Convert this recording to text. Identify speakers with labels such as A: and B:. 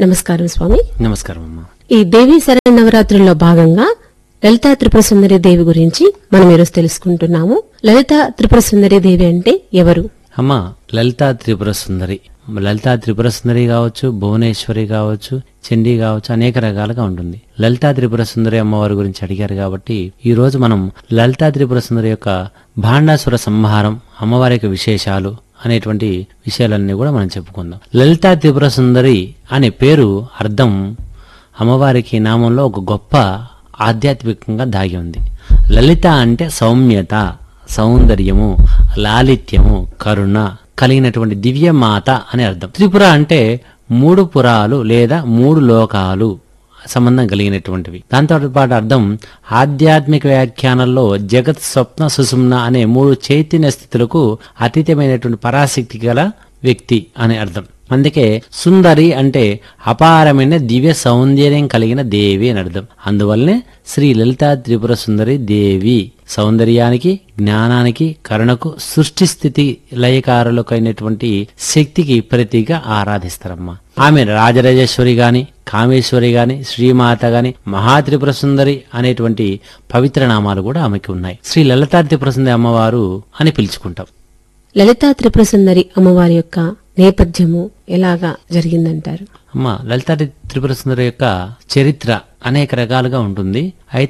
A: నమస్కారం స్వామి
B: నమస్కారం అమ్మా
A: ఈ దేవీ శరణవరాత్రుల్లో భాగంగా లలితా త్రిపుర సుందరి దేవి గురించి మనం ఈరోజు తెలుసుకుంటున్నాము లలితా త్రిపుర సుందరి దేవి అంటే ఎవరు
B: అమ్మ లలితా త్రిపుర సుందరి లలితా త్రిపుర సుందరి కావచ్చు భువనేశ్వరి కావచ్చు చండీ కావచ్చు అనేక రకాలుగా ఉంటుంది లలితా త్రిపుర సుందరి అమ్మవారి గురించి అడిగారు కాబట్టి ఈ రోజు మనం లలితా త్రిపుర సుందరి యొక్క భాండాసుర సంహారం అమ్మవారి యొక్క విశేషాలు అనేటువంటి విషయాలన్నీ కూడా మనం చెప్పుకుందాం లలితా త్రిపుర సుందరి అనే పేరు అర్థం అమ్మవారికి నామంలో ఒక గొప్ప ఆధ్యాత్మికంగా దాగి ఉంది లలిత అంటే సౌమ్యత సౌందర్యము లాలిత్యము కరుణ కలిగినటువంటి దివ్యమాత అని అర్థం త్రిపుర అంటే మూడు పురాలు లేదా మూడు లోకాలు సంబంధం కలిగినటువంటివి దాంతో పాటు అర్థం ఆధ్యాత్మిక వ్యాఖ్యానంలో జగత్ స్వప్న సుసుమ్న అనే మూడు చైతన్య స్థితులకు అతీతమైనటువంటి పరాశక్తి గల వ్యక్తి అని అర్థం అందుకే సుందరి అంటే అపారమైన దివ్య సౌందర్యం కలిగిన దేవి అని అర్థం అందువల్లనే శ్రీ లలితా త్రిపుర సుందరి దేవి సౌందర్యానికి జ్ఞానానికి కరుణకు సృష్టి స్థితి లయకారులకైనటువంటి శక్తికి ప్రతిగా ఆరాధిస్తారమ్మా ఆమె రాజరాజేశ్వరి గాని కామేశ్వరి గాని శ్రీమాత గాని మహాత్రిపుర సుందరి అనేటువంటి పవిత్ర నామాలు కూడా ఆమెకి ఉన్నాయి శ్రీ లలితా త్రిపుర సుందరి అమ్మవారు అని పిలుచుకుంటాం
A: లలితా త్రిపుర సుందరి అమ్మవారి యొక్క నేపథ్యము ఎలాగా జరిగిందంటారు
B: అమ్మ లలితా త్రిపుర సుందరి యొక్క చరిత్ర అనేక రకాలుగా ఉంటుంది అయితే